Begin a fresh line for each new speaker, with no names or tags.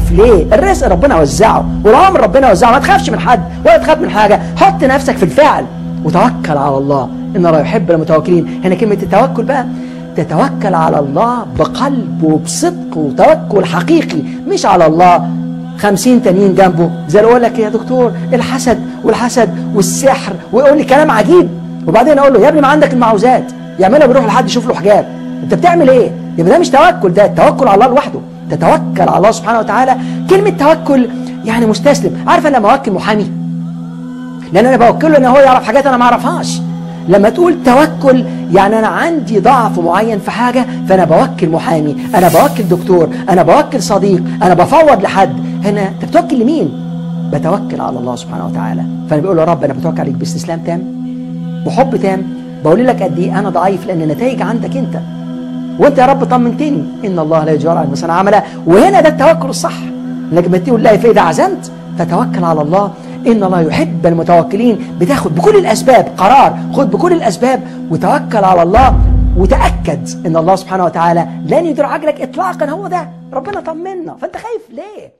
خايف ليه الرزق ربنا وزعه والعمر ربنا وزعه ما تخافش من حد ولا تخاف من حاجه حط نفسك في الفعل وتوكل على الله ان الله يحب المتوكلين هنا كلمه التوكل بقى تتوكل على الله بقلب وبصدق وتوكل حقيقي مش على الله خمسين تانيين جنبه زي اللي يقول لك يا دكتور الحسد والحسد والسحر ويقول لي كلام عجيب وبعدين اقول له يا ابني ما عندك المعوذات يعملها بيروح لحد يشوف له حجاب انت بتعمل ايه يبقى ده مش توكل ده التوكل على الله لوحده تتوكل على الله سبحانه وتعالى كلمه توكل يعني مستسلم عارف انا لما اوكل محامي لان انا بوكله ان هو يعرف حاجات انا ما اعرفهاش لما تقول توكل يعني انا عندي ضعف معين في حاجه فانا بوكل محامي انا بوكل دكتور انا بوكل صديق انا بفوض لحد هنا انت بتوكل لمين بتوكل على الله سبحانه وتعالى فانا بقول له يا رب انا بتوكل عليك باستسلام تام بحب تام بقول لك قد ايه انا ضعيف لان النتائج عندك انت وانت يا رب طمنتني ان الله لا يجار على المسان عملا وهنا ده التوكل الصح انك لما تقول لا فاذا عزمت فتوكل على الله ان الله يحب المتوكلين بتاخد بكل الاسباب قرار خد بكل الاسباب وتوكل على الله وتاكد ان الله سبحانه وتعالى لن يدر عجلك اطلاقا هو ده ربنا طمنا فانت خايف ليه